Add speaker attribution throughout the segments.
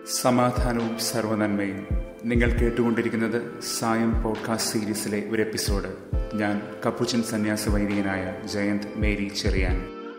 Speaker 1: സമാധാനവും സർവനന്മയും നിങ്ങൾ കേട്ടുകൊണ്ടിരിക്കുന്നത് സായം പോഡ്കാസ്റ്റ് സീരീസിലെ ഒരു എപ്പിസോഡ് ഞാൻ കപ്പുച്ചൻ സന്യാസ വൈദികനായ ജയന്ത് മേരി ചെറിയാൻ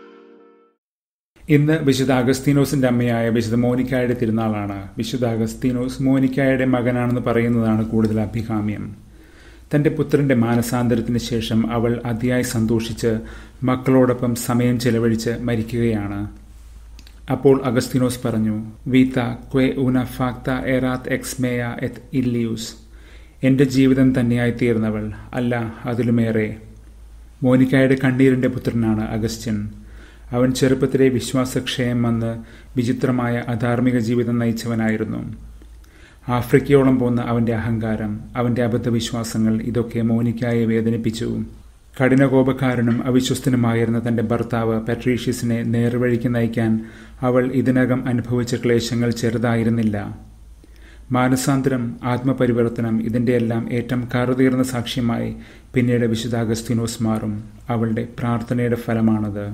Speaker 1: ഇന്ന് വിശുദ്ധ അഗസ്തീനോസിന്റെ അമ്മയായ വിശുദ്ധ മോനിക്കായുടെ തിരുനാളാണ് വിശുദ്ധ അഗസ്തീനോസ് മോനിക്കായുടെ മകനാണെന്ന് പറയുന്നതാണ് കൂടുതൽ അഭികാമ്യം തന്റെ പുത്രന്റെ മാനസാന്തരത്തിന് ശേഷം അവൾ അതിയായി സന്തോഷിച്ച് മക്കളോടൊപ്പം സമയം ചെലവഴിച്ച് മരിക്കുകയാണ് അപ്പോൾ അഗസ്തീനോസ് പറഞ്ഞു വീത്ത ക്വെ ഉന ഫാക്ത എറാത്ത് എക്സ്മേയ എത് ഇല്ലിയൂസ് എന്റെ ജീവിതം തന്നെയായി തീർന്നവൾ അല്ല അതിലുമേറെ മോനിക്കായുടെ കണ്ണീരിന്റെ പുത്രനാണ് അഗസ്ത്യൻ അവൻ ചെറുപ്പത്തിലെ വിശ്വാസക്ഷയം വന്ന് വിചിത്രമായ അധാർമിക ജീവിതം നയിച്ചവനായിരുന്നു ആഫ്രിക്കയോളം പോന്ന അവന്റെ അഹങ്കാരം അവന്റെ അബദ്ധവിശ്വാസങ്ങൾ ഇതൊക്കെ മോനിക്കായെ വേദനിപ്പിച്ചു കഠിനകോപക്കാരനും അവിശ്വസ്തനുമായിരുന്ന തന്റെ ഭർത്താവ് പട്രീഷ്യസിനെ നേർവഴിക്ക് നയിക്കാൻ അവൾ ഇതിനകം അനുഭവിച്ച ക്ലേശങ്ങൾ ചെറുതായിരുന്നില്ല മാനസാന്തരം ആത്മപരിവർത്തനം ഇതിന്റെയെല്ലാം ഏറ്റവും കറുതീർന്ന സാക്ഷ്യമായി പിന്നീട് വിശുദ്ധ അഗസ്തീനോസ് മാറും അവളുടെ പ്രാർത്ഥനയുടെ ഫലമാണത്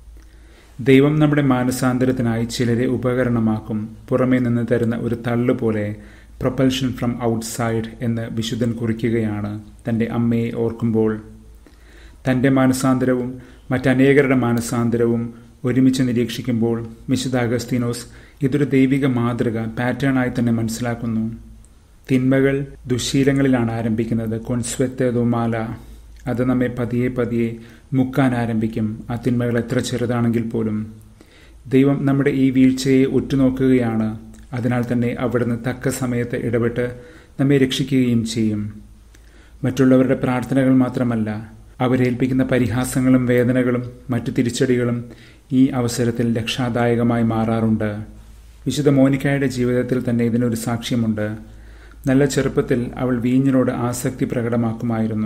Speaker 1: ദൈവം നമ്മുടെ മാനസാന്തരത്തിനായി ചിലരെ ഉപകരണമാക്കും പുറമേ നിന്ന് തരുന്ന ഒരു തള്ളുപോലെ പ്രൊപ്പൽഷൻ ഫ്രം ഔട്ട്സൈഡ് എന്ന് വിശുദ്ധൻ കുറിക്കുകയാണ് തന്റെ അമ്മയെ ഓർക്കുമ്പോൾ തന്റെ മാനസാന്തരവും മറ്റനേകരുടെ മാനസാന്തരവും ഒരുമിച്ച് നിരീക്ഷിക്കുമ്പോൾ വിശുദ്ധ അഗസ്തീനോസ് ഇതൊരു ദൈവിക മാതൃക പാറ്റേണായി തന്നെ മനസ്സിലാക്കുന്നു തിന്മകൾ ദുശീലങ്ങളിലാണ് ആരംഭിക്കുന്നത് കൊൻസ്വെത്തേതുമാല അത് നമ്മെ പതിയെ പതിയെ മുക്കാൻ ആരംഭിക്കും ആ തിന്മകൾ എത്ര ചെറുതാണെങ്കിൽ പോലും ദൈവം നമ്മുടെ ഈ വീഴ്ചയെ ഉറ്റുനോക്കുകയാണ് അതിനാൽ തന്നെ അവിടുന്ന് തക്ക സമയത്ത് ഇടപെട്ട് നമ്മെ രക്ഷിക്കുകയും ചെയ്യും മറ്റുള്ളവരുടെ പ്രാർത്ഥനകൾ മാത്രമല്ല അവരേൽപ്പിക്കുന്ന പരിഹാസങ്ങളും വേദനകളും മറ്റു തിരിച്ചടികളും ഈ അവസരത്തിൽ രക്ഷാദായകമായി മാറാറുണ്ട് വിശുദ്ധ മോനിക്കായുടെ ജീവിതത്തിൽ തന്നെ ഇതിനൊരു സാക്ഷ്യമുണ്ട് നല്ല ചെറുപ്പത്തിൽ അവൾ വീഞ്ഞിനോട് ആസക്തി പ്രകടമാക്കുമായിരുന്നു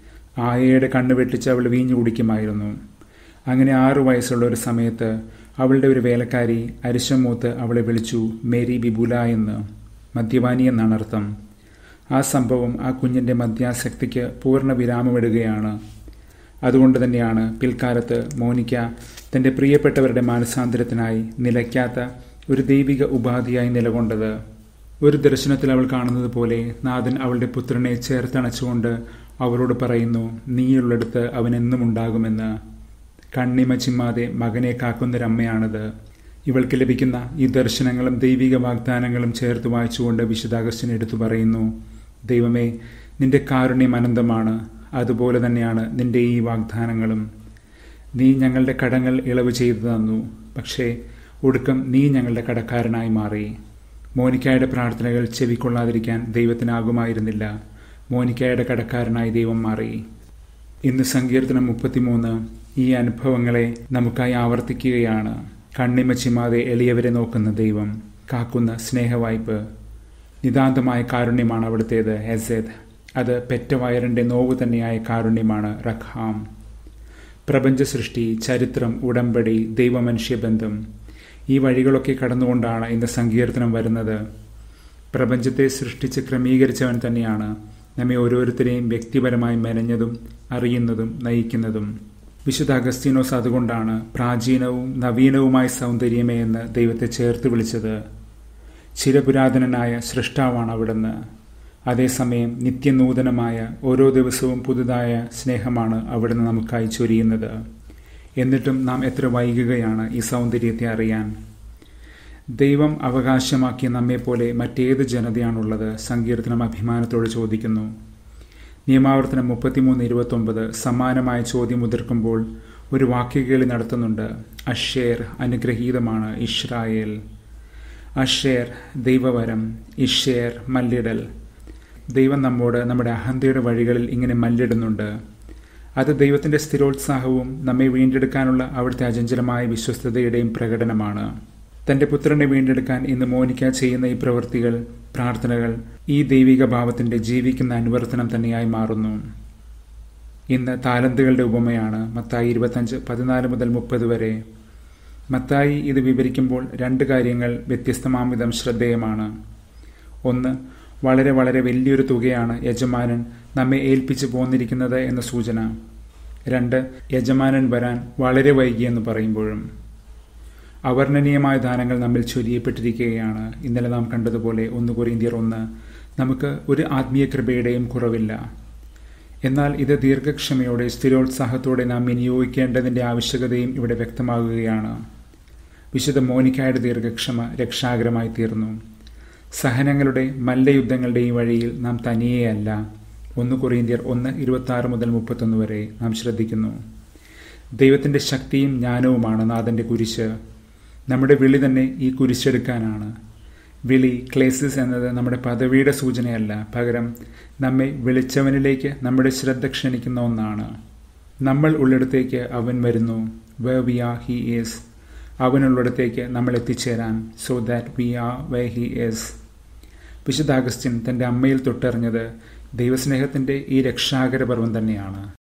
Speaker 1: ആയയുടെ കണ്ണ് വെട്ടിച്ച് അവൾ വീഞ്ഞു കുടിക്കുമായിരുന്നു അങ്ങനെ ആറു വയസ്സുള്ള ഒരു സമയത്ത് അവളുടെ ഒരു വേലക്കാരി അരിശമൂത്ത് അവളെ വിളിച്ചു മേരി ബിബുല എന്ന് മദ്യപാനി എന്നാണ് അർത്ഥം ആ സംഭവം ആ കുഞ്ഞിന്റെ മദ്യാസക്തിക്ക് പൂർണ്ണ വിരാമമിടുകയാണ് അതുകൊണ്ട് തന്നെയാണ് പിൽക്കാലത്ത് മോനിക്ക തന്റെ പ്രിയപ്പെട്ടവരുടെ മാനസാന്തരത്തിനായി നിലയ്ക്കാത്ത ഒരു ദൈവിക ഉപാധിയായി നിലകൊണ്ടത് ഒരു ദർശനത്തിൽ അവൾ കാണുന്നത് പോലെ നാഥൻ അവളുടെ പുത്രനെ ചേർത്തണച്ചുകൊണ്ട് അവരോട് പറയുന്നു നീയുള്ളിടത്ത് അവൻ എന്നും ഉണ്ടാകുമെന്ന് കണ്ണിമ ചിമ്മാതെ മകനെ കാക്കുന്നൊരമ്മയാണത് ഇവൾക്ക് ലഭിക്കുന്ന ഈ ദർശനങ്ങളും ദൈവിക വാഗ്ദാനങ്ങളും ചേർത്ത് വായിച്ചുകൊണ്ട് വിശുദ്ധാഗസ്റ്റിന് എടുത്തു പറയുന്നു ദൈവമേ നിന്റെ കാരുണ്യം അനന്തമാണ് അതുപോലെ തന്നെയാണ് നിന്റെ ഈ വാഗ്ദാനങ്ങളും നീ ഞങ്ങളുടെ കടങ്ങൾ ഇളവ് ചെയ്തു തന്നു പക്ഷേ ഒടുക്കം നീ ഞങ്ങളുടെ കടക്കാരനായി മാറി മോനിക്കായുടെ പ്രാർത്ഥനകൾ ചെവിക്കൊള്ളാതിരിക്കാൻ ദൈവത്തിനാകുമായിരുന്നില്ല മോനിക്കായുടെ കടക്കാരനായി ദൈവം മാറി ഇന്ന് സങ്കീർത്തനം മുപ്പത്തിമൂന്ന് ഈ അനുഭവങ്ങളെ നമുക്കായി ആവർത്തിക്കുകയാണ് കണ്ണിമച്ചിമാതെ എളിയവരെ നോക്കുന്ന ദൈവം കാക്കുന്ന സ്നേഹവായ്പ് നിതാന്തമായ കാരുണ്യമാണ് അവിടുത്തേത് ഹെസേദ് അത് പെറ്റവയറിന്റെ നോവ് തന്നെയായ കാരുണ്യമാണ് റഖാം പ്രപഞ്ച സൃഷ്ടി ചരിത്രം ഉടമ്പടി ദൈവമനുഷ്യബന്ധം ഈ വഴികളൊക്കെ കടന്നുകൊണ്ടാണ് ഇന്ന് സങ്കീർത്തനം വരുന്നത് പ്രപഞ്ചത്തെ സൃഷ്ടിച്ച് ക്രമീകരിച്ചവൻ തന്നെയാണ് നമ്മെ ഓരോരുത്തരെയും വ്യക്തിപരമായി മെനഞ്ഞതും അറിയുന്നതും നയിക്കുന്നതും വിശുദ്ധ അഗസ്തീനോസ് അതുകൊണ്ടാണ് പ്രാചീനവും നവീനവുമായ സൗന്ദര്യമേ എന്ന് ദൈവത്തെ ചേർത്ത് വിളിച്ചത് ചിരപുരാതനനായ സൃഷ്ടാവാണ് അവിടുന്ന് അതേസമയം നിത്യനൂതനമായ ഓരോ ദിവസവും പുതുതായ സ്നേഹമാണ് അവിടുന്ന് നമുക്കായി ചൊരിയുന്നത് എന്നിട്ടും നാം എത്ര വൈകുകയാണ് ഈ സൗന്ദര്യത്തെ അറിയാൻ ദൈവം അവകാശമാക്കിയ നമ്മെപ്പോലെ മറ്റേത് ജനതയാണുള്ളത് സങ്കീർത്തനം അഭിമാനത്തോട് ചോദിക്കുന്നു നിയമാവർത്തനം മുപ്പത്തിമൂന്ന് ഇരുപത്തൊമ്പത് സമാനമായ ചോദ്യം ഉതിർക്കുമ്പോൾ ഒരു വാക്യകേളി നടത്തുന്നുണ്ട് അഷേർ അനുഗ്രഹീതമാണ് ഇഷ്രായേൽ അഷേർ ദൈവവരം ഇഷേർ മല്ലിടൽ ദൈവം നമ്മോട് നമ്മുടെ അഹന്തയുടെ വഴികളിൽ ഇങ്ങനെ മല്ലിടുന്നുണ്ട് അത് ദൈവത്തിന്റെ സ്ഥിരോത്സാഹവും നമ്മെ വീണ്ടെടുക്കാനുള്ള അവിടുത്തെ അചഞ്ചലമായ വിശ്വസ്തതയുടെയും പ്രകടനമാണ് തന്റെ പുത്രനെ വീണ്ടെടുക്കാൻ ഇന്ന് മോനിക്ക ചെയ്യുന്ന ഈ പ്രവൃത്തികൾ പ്രാർത്ഥനകൾ ഈ ദൈവിക ഭാവത്തിന്റെ ജീവിക്കുന്ന അനുവർത്തനം തന്നെയായി മാറുന്നു ഇന്ന് താലന്തുകളുടെ ഉപമയാണ് മത്തായി ഇരുപത്തഞ്ച് പതിനാല് മുതൽ മുപ്പത് വരെ മത്തായി ഇത് വിവരിക്കുമ്പോൾ രണ്ട് കാര്യങ്ങൾ വ്യത്യസ്തമാംവിധം ശ്രദ്ധേയമാണ് ഒന്ന് വളരെ വളരെ വലിയൊരു തുകയാണ് യജമാനൻ നമ്മെ ഏൽപ്പിച്ചു പോന്നിരിക്കുന്നത് എന്ന സൂചന രണ്ട് യജമാനൻ വരാൻ വളരെ വൈകിയെന്ന് പറയുമ്പോഴും അവർണ്ണനീയമായ ദാനങ്ങൾ നമ്മിൽ ചൊരിയപ്പെട്ടിരിക്കുകയാണ് ഇന്നലെ നാം കണ്ടതുപോലെ ഒന്ന് കൊറിന്തിയർ ഒന്ന് നമുക്ക് ഒരു ആത്മീയ കൃപയുടെയും കുറവില്ല എന്നാൽ ഇത് ദീർഘക്ഷമയോടെ സ്ഥിരോത്സാഹത്തോടെ നാം വിനിയോഗിക്കേണ്ടതിന്റെ ആവശ്യകതയും ഇവിടെ വ്യക്തമാകുകയാണ് വിശുദ്ധ മോനിക്കായുടെ ദീർഘക്ഷമ രക്ഷാകരമായി തീർന്നു സഹനങ്ങളുടെ മല്ലയുദ്ധങ്ങളുടെയും വഴിയിൽ നാം തനിയെയല്ല ഒന്ന് കൊറിയന്തിയർ ഒന്ന് ഇരുപത്തി ആറ് മുതൽ മുപ്പത്തൊന്ന് വരെ നാം ശ്രദ്ധിക്കുന്നു ദൈവത്തിന്റെ ശക്തിയും ജ്ഞാനവുമാണ് നാഥന്റെ കുരിശ് നമ്മുടെ വിളി തന്നെ ഈ കുരിശെടുക്കാനാണ് വിളി ക്ലേസിസ് എന്നത് നമ്മുടെ പദവിയുടെ സൂചനയല്ല പകരം നമ്മെ വിളിച്ചവനിലേക്ക് നമ്മുടെ ശ്രദ്ധ ക്ഷണിക്കുന്ന ഒന്നാണ് നമ്മൾ ഉള്ളിടത്തേക്ക് അവൻ വരുന്നു where we are he is അവനുള്ളിടത്തേക്ക് നമ്മൾ എത്തിച്ചേരാൻ so that we are where he is വിശുദ്ധ അഗസ്റ്റിൻ തന്റെ അമ്മയിൽ തൊട്ടറിഞ്ഞത് ദൈവസ്നേഹത്തിന്റെ ഈ രക്ഷാകര പർവം തന്നെയാണ്